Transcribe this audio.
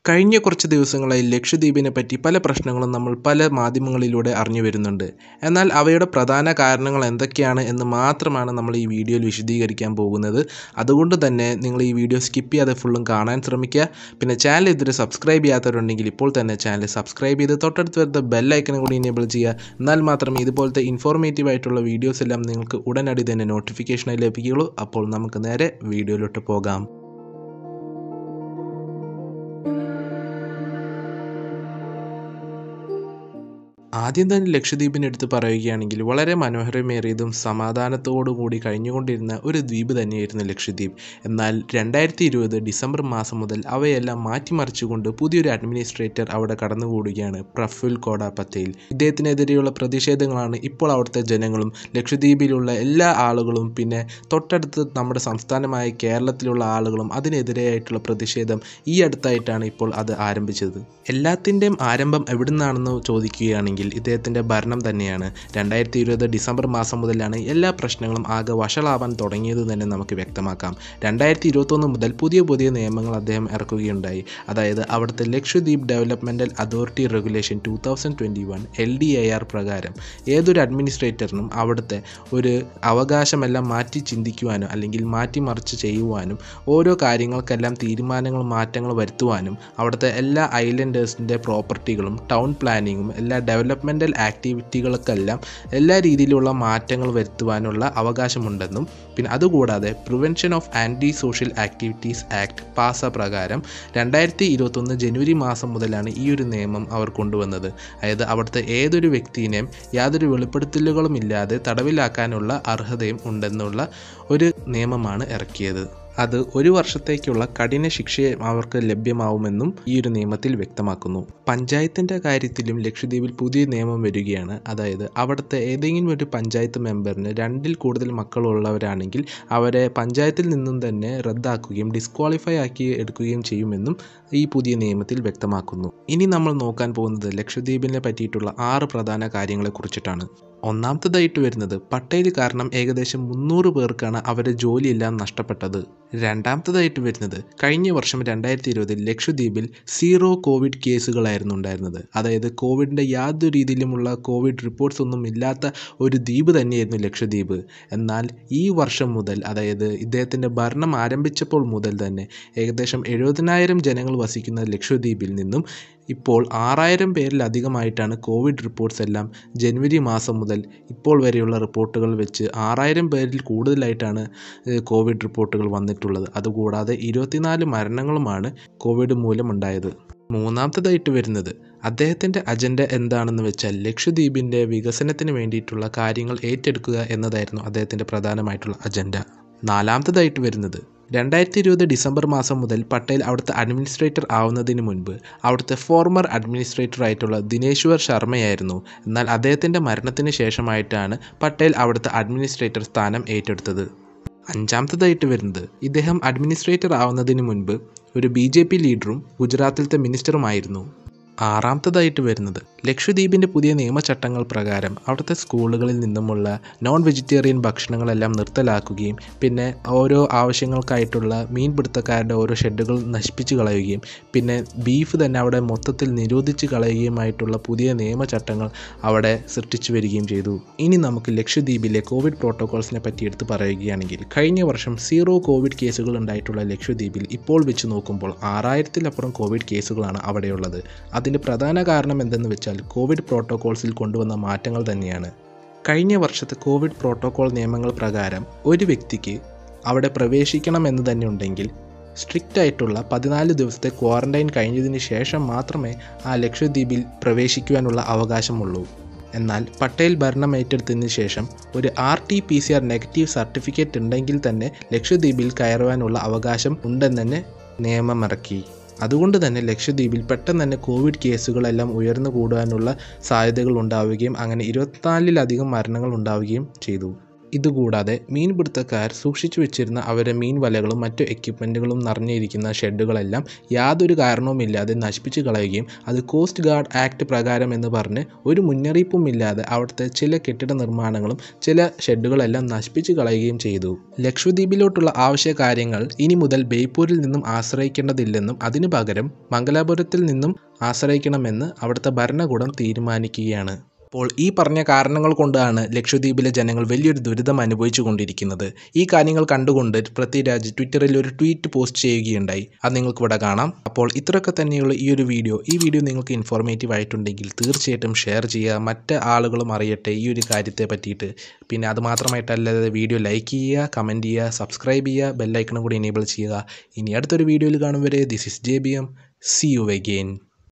കഴിഞ്ഞ കുറച്ച് ദിവസങ്ങളായി ലക്ഷദ്വീപിനെ പറ്റി പല പ്രശ്നങ്ങളും നമ്മൾ പല മാധ്യമങ്ങളിലൂടെ അറിഞ്ഞു വരുന്നുണ്ട് എന്നാൽ അവയുടെ പ്രധാന കാരണങ്ങൾ എന്തൊക്കെയാണ് എന്ന് മാത്രമാണ് നമ്മൾ ഈ വീഡിയോയിൽ വിശദീകരിക്കാൻ പോകുന്നത് അതുകൊണ്ട് തന്നെ നിങ്ങൾ ഈ വീഡിയോ സ്കിപ്പ് ചെയ്യാതെ ഫുള്ളും കാണാൻ ശ്രമിക്കുക പിന്നെ ചാനൽ ഇതുവരെ സബ്സ്ക്രൈബ് ചെയ്യാത്തവരുണ്ടെങ്കിൽ ഇപ്പോൾ തന്നെ ചാനൽ സബ്സ്ക്രൈബ് ചെയ്ത് തൊട്ടടുത്ത് വരുന്ന ബെല്ലൈക്കനും കൂടി എനേബിൾ ചെയ്യുക എന്നാൽ മാത്രമേ ഇതുപോലത്തെ ഇൻഫോർമേറ്റീവ് ആയിട്ടുള്ള വീഡിയോസ് എല്ലാം നിങ്ങൾക്ക് ഉടനടി തന്നെ നോട്ടിഫിക്കേഷനായി ലഭിക്കുകയുള്ളൂ അപ്പോൾ നമുക്ക് നേരെ വീഡിയോയിലോട്ട് പോകാം ആദ്യം തന്നെ ലക്ഷദ്വീപിനെ എടുത്ത് പറയുകയാണെങ്കിൽ വളരെ മനോഹരമേറിയതും സമാധാനത്തോടു കൂടി കഴിഞ്ഞുകൊണ്ടിരുന്ന ഒരു ദ്വീപ് തന്നെയായിരുന്നു ലക്ഷദ്വീപ് എന്നാൽ രണ്ടായിരത്തി ഇരുപത് ഡിസംബർ മാസം മുതൽ അവയെല്ലാം മാറ്റിമറിച്ചുകൊണ്ട് പുതിയൊരു അഡ്മിനിസ്ട്രേറ്റർ അവിടെ കടന്നുകൂടുകയാണ് പ്രഫുൽ കോട പത്തേൽ ഇദ്ദേഹത്തിനെതിരെയുള്ള പ്രതിഷേധങ്ങളാണ് ഇപ്പോൾ അവിടുത്തെ ജനങ്ങളും ലക്ഷദ്വീപിലുള്ള എല്ലാ ആളുകളും പിന്നെ തൊട്ടടുത്ത് നമ്മുടെ സംസ്ഥാനമായ കേരളത്തിലുള്ള ആളുകളും അതിനെതിരെയായിട്ടുള്ള പ്രതിഷേധം ഈ അടുത്തായിട്ടാണ് ഇപ്പോൾ അത് ആരംഭിച്ചത് എല്ലാത്തിൻ്റെയും ആരംഭം എവിടുന്നാണെന്ന് ചോദിക്കുകയാണെങ്കിൽ ഇദ്ദേഹത്തിൻ്റെ ഭരണം തന്നെയാണ് രണ്ടായിരത്തി ഇരുപത് ഡിസംബർ മാസം മുതലാണ് എല്ലാ പ്രശ്നങ്ങളും ആകെ വഷളാവാൻ തുടങ്ങിയത് തന്നെ നമുക്ക് വ്യക്തമാക്കാം രണ്ടായിരത്തി ഇരുപത്തൊന്ന് മുതൽ പുതിയ പുതിയ നിയമങ്ങൾ അദ്ദേഹം ഇറക്കുകയുണ്ടായി അതായത് അവിടുത്തെ Lakshadweep developmental authority regulation two thousand twenty one L D A R പ്രകാരം ഏതൊരു അഡ്മിനിസ്ട്രേറ്ററിനും അവിടുത്തെ ഒരു അവകാശമെല്ലാം മാറ്റി ചിന്തിക്കുവാനും അല്ലെങ്കിൽ മാറ്റിമറിച്ച് ചെയ്യുവാനും ഓരോ കാര്യങ്ങൾക്കെല്ലാം തീരുമാനങ്ങൾ മാറ്റങ്ങൾ വരുത്തുവാനും അവിടുത്തെ എല്ലാ ഐലൻഡേഴ്സിൻ്റെ പ്രോപ്പർട്ടികളും ടൗൺ പ്ലാനിങ്ങും എല്ലാ ഡെവലപ്മെൻറ്റൽ ആക്ടിവിറ്റികൾക്കെല്ലാം എല്ലാ രീതിയിലുള്ള മാറ്റങ്ങൾ വരുത്തുവാനുള്ള അവകാശമുണ്ടെന്നും പിന്നെ അതുകൂടാതെ prevention of anti social activities act PASA പ്രകാരം രണ്ടായിരത്തി ഇരുപത്തൊന്ന് ജനുവരി മാസം മുതലാണ് ഈ ഒരു നിയമം അവർ കൊണ്ടുവന്നത് അതായത് അവിടുത്തെ ഏതൊരു വ്യക്തിയെയും യാതൊരു വെളിപ്പെടുത്തലുകളും ഇല്ലാതെ തടവിലാക്കാനുള്ള അർഹതയും ഉണ്ടെന്നുള്ള ഒരു നിയമമാണ് ഇറക്കിയത് അത് ഒരു വർഷത്തേക്കുള്ള കഠിന ശിക്ഷ അവർക്ക് ലഭ്യമാവുമെന്നും ഈ ഒരു നിയമത്തിൽ വ്യക്തമാക്കുന്നു പഞ്ചായത്തിൻ്റെ കാര്യത്തിലും ലക്ഷദ്വീപിൽ പുതിയ നിയമം വരികയാണ് അതായത് അവിടുത്തെ ഏതെങ്കിലും ഒരു പഞ്ചായത്ത് മെമ്പറിന് രണ്ടിൽ കൂടുതൽ മക്കളുള്ളവരാണെങ്കിൽ അവരെ പഞ്ചായത്തിൽ നിന്നും തന്നെ റദ്ദാക്കുകയും ഡിസ്ക്വാളിഫൈ ആക്കി എടുക്കുകയും ചെയ്യുമെന്നും ഈ പുതിയ നിയമത്തിൽ വ്യക്തമാക്കുന്നു ഇനി നമ്മൾ നോക്കാൻ പോകുന്നത് ലക്ഷദ്വീപിനെ പറ്റിയിട്ടുള്ള ആറ് പ്രധാന കാര്യങ്ങളെക്കുറിച്ചിട്ടാണ് ഒന്നാമത്തതായിട്ട് വരുന്നത് പട്ടേൽ കാരണം ഏകദേശം മുന്നൂറ് പേർക്കാണ് അവരുടെ ജോലിയെല്ലാം നഷ്ടപ്പെട്ടത് രണ്ടാമത്തതായിട്ട് വരുന്നത് കഴിഞ്ഞ വർഷം രണ്ടായിരത്തി ഇരുപതിൽ ലക്ഷദ്വീപിൽ സീറോ കോവിഡ് കേസുകളായിരുന്നു ഉണ്ടായിരുന്നത് അതായത് കോവിഡിൻ്റെ യാതൊരു രീതിയിലുമുള്ള കോവിഡ് റിപ്പോർട്ട്സ് ഒന്നും ഇല്ലാത്ത ഒരു ദ്വീപ് തന്നെയായിരുന്നു ലക്ഷദ്വീപ് എന്നാൽ ഈ വർഷം മുതൽ അതായത് ഇദ്ദേഹത്തിൻ്റെ ഭരണം ആരംഭിച്ചപ്പോൾ മുതൽ തന്നെ ഏകദേശം എഴുപതിനായിരം ജനങ്ങൾ വസിക്കുന്ന ലക്ഷദ്വീപിൽ നിന്നും ഇപ്പോൾ ആറായിരം പേരിലധികമായിട്ടാണ് കോവിഡ് റിപ്പോർട്ട്സ് എല്ലാം ജനുവരി മാസം മുതൽ ഇപ്പോൾ വരെയുള്ള റിപ്പോർട്ടുകൾ വെച്ച് ആറായിരം പേരിൽ കൂടുതലായിട്ടാണ് കോവിഡ് റിപ്പോർട്ടുകൾ വന്നിട്ടുള്ളത് അതുകൂടാതെ ഇരുപത്തിനാല് മരണങ്ങളുമാണ് കോവിഡ് മൂലമുണ്ടായത് മൂന്നാമത്തതായിട്ട് വരുന്നത് അദ്ദേഹത്തിൻ്റെ അജണ്ട എന്താണെന്ന് വെച്ചാൽ ലക്ഷദ്വീപിൻ്റെ വികസനത്തിന് വേണ്ടിയിട്ടുള്ള കാര്യങ്ങൾ ഏറ്റെടുക്കുക എന്നതായിരുന്നു അദ്ദേഹത്തിൻ്റെ പ്രധാനമായിട്ടുള്ള അജണ്ട നാലാമത്തതായിട്ട് വരുന്നത് രണ്ടായിരത്തി ഇരുപത് ഡിസംബർ മാസം മുതൽ പട്ടേൽ അവിടുത്തെ അഡ്മിനിസ്ട്രേറ്റർ ആവുന്നതിന് മുൻപ് അവിടുത്തെ ഫോർമർ അഡ്മിനിസ്ട്രേറ്റർ ആയിട്ടുള്ള ദിനേശ്വർ ശർമ്മയായിരുന്നു എന്നാൽ അദ്ദേഹത്തിൻ്റെ മരണത്തിന് ശേഷമായിട്ടാണ് പട്ടേൽ അവിടുത്തെ അഡ്മിനിസ്ട്രേറ്റർ സ്ഥാനം ഏറ്റെടുത്തത് അഞ്ചാമത്തതായിട്ട് വരുന്നത് ഇദ്ദേഹം അഡ്മിനിസ്ട്രേറ്റർ ആവുന്നതിന് മുൻപ് ഒരു ബി ജെ പി ലീഡറും ഗുജറാത്തിലത്തെ മിനിസ്റ്ററുമായിരുന്നു ആറാമത്തതായിട്ട് വരുന്നത് ലക്ഷദ്വീപിൻ്റെ പുതിയ നിയമചട്ടങ്ങൾ പ്രകാരം അവിടുത്തെ സ്കൂളുകളിൽ നിന്നുമുള്ള നോൺ വെജിറ്റേറിയൻ ഭക്ഷണങ്ങളെല്ലാം നിർത്തലാക്കുകയും പിന്നെ ഓരോ ആവശ്യങ്ങൾക്കായിട്ടുള്ള മീൻപിടുത്തക്കാരുടെ ഓരോ ഷെഡുകൾ നശിപ്പിച്ച് കളയുകയും പിന്നെ ബീഫ് തന്നെ അവിടെ മൊത്തത്തിൽ നിരോധിച്ച് കളയുകയുമായിട്ടുള്ള പുതിയ നിയമചട്ടങ്ങൾ അവിടെ സൃഷ്ടിച്ചു വരികയും ചെയ്തു ഇനി നമുക്ക് ലക്ഷദ്വീപിലെ കോവിഡ് പ്രോട്ടോകോൾസിനെ പറ്റി എടുത്ത് പറയുകയാണെങ്കിൽ കഴിഞ്ഞ വർഷം സീറോ കോവിഡ് കേസുകൾ ഉണ്ടായിട്ടുള്ള ലക്ഷദ്വീപിൽ ഇപ്പോൾ വെച്ച് നോക്കുമ്പോൾ ആറായിരത്തിലപ്പുറം കോവിഡ് കേസുകളാണ് അവിടെയുള്ളത് അതിൻ്റെ പ്രധാന കാരണം എന്തെന്ന് വെച്ചാൽ കോവിഡ് പ്രോട്ടോകോൾസിൽ കൊണ്ടുവന്ന മാറ്റങ്ങൾ തന്നെയാണ് കഴിഞ്ഞ വർഷത്തെ കോവിഡ് പ്രോട്ടോകോൾ നിയമങ്ങൾ പ്രകാരം ഒരു വ്യക്തിക്ക് അവിടെ പ്രവേശിക്കണം എന്ന് തന്നെ ഉണ്ടെങ്കിൽ സ്ട്രിക്റ്റ് ആയിട്ടുള്ള പതിനാല് ദിവസത്തെ ക്വാറന്റൈൻ കഴിഞ്ഞതിന് ശേഷം മാത്രമേ ആ ലക്ഷദ്വീപിൽ പ്രവേശിക്കുവാനുള്ള അവകാശമുള്ളൂ എന്നാൽ പട്ടേൽ ഭരണം ഏറ്റെടുത്തതിന് ശേഷം ഒരു R T P C R negative certificate ഉണ്ടെങ്കിൽ തന്നെ ലക്ഷദ്വീപിൽ കയറുവാനുള്ള അവകാശം ഉണ്ടെന്ന് തന്നെ നിയമമിറക്കി അതുകൊണ്ട് തന്നെ ലക്ഷദ്വീപിൽ പെട്ടെന്ന് തന്നെ കോവിഡ് കേസുകളെല്ലാം ഉയർന്നു കൂടാനുള്ള സാധ്യതകൾ ഉണ്ടാവുകയും അങ്ങനെ ഇരുപത്തിനാലിലധികം മരണങ്ങൾ ഉണ്ടാവുകയും ചെയ്തു ഇതുകൂടാതെ മീൻപിടുത്തക്കാർ സൂക്ഷിച്ചു വെച്ചിരുന്ന അവരുടെ മീൻ വലകളും മറ്റു എക്യുപ്മെൻറ്റുകളും നിറഞ്ഞിരിക്കുന്ന ഷെഡുകളെല്ലാം യാതൊരു കാരണവുമില്ലാതെ നശിപ്പിച്ചു കളയുകയും അത് കോസ്റ്റ് ഗാർഡ് ആക്ട് പ്രകാരം എന്ന് പറഞ്ഞ് ഒരു മുന്നറിയിപ്പുമില്ലാതെ അവിടുത്തെ ചില കെട്ടിട നിർമ്മാണങ്ങളും ചില ഷെഡുകളെല്ലാം നശിപ്പിച്ചു കളയുകയും ചെയ്തു ലക്ഷദ്വീപിലോട്ടുള്ള ആവശ്യ കാര്യങ്ങൾ ഇനി മുതൽ ബേപ്പൂരിൽ നിന്നും ആശ്രയിക്കേണ്ടതില്ലെന്നും അതിനു പകരം മംഗലാപുരത്തിൽ നിന്നും ആശ്രയിക്കണമെന്ന് അവിടുത്തെ ഭരണകൂടം തീരുമാനിക്കുകയാണ് അപ്പോൾ ഈ പറഞ്ഞ കാരണങ്ങൾ കൊണ്ടാണ് ലക്ഷദ്വീപിലെ ജനങ്ങൾ വലിയൊരു ദുരിതം അനുഭവിച്ചു കൊണ്ടിരിക്കുന്നത് ഈ കാര്യങ്ങൾ കണ്ടുകൊണ്ട് പൃഥ്വിരാജ് ട്വിറ്ററിൽ ഒരു ട്വീറ്റ് പോസ്റ്റ് ചെയ്യുകയുണ്ടായി അത് നിങ്ങൾക്ക് ഇവിടെ കാണാം അപ്പോൾ ഇത്രയൊക്കെ തന്നെയുള്ള ഈ ഒരു വീഡിയോ ഈ വീഡിയോ നിങ്ങൾക്ക് ഇൻഫോർമേറ്റീവ് ആയിട്ടുണ്ടെങ്കിൽ തീർച്ചയായിട്ടും ഷെയർ ചെയ്യുക മറ്റ് ആളുകളും അറിയട്ടെ ഈ ഒരു കാര്യത്തെ പറ്റിയിട്ട് പിന്നെ അത് മാത്രമായിട്ടല്ലാതെ വീഡിയോ ലൈക്ക് ചെയ്യുക കമൻറ്റ് ചെയ്യുക സബ്സ്ക്രൈബ് ചെയ്യുക ബെല്ലൈക്കണും കൂടി എനേബിൾ ചെയ്യുക ഇനി അടുത്തൊരു വീഡിയോയിൽ കാണും വരെ this is J B M see you again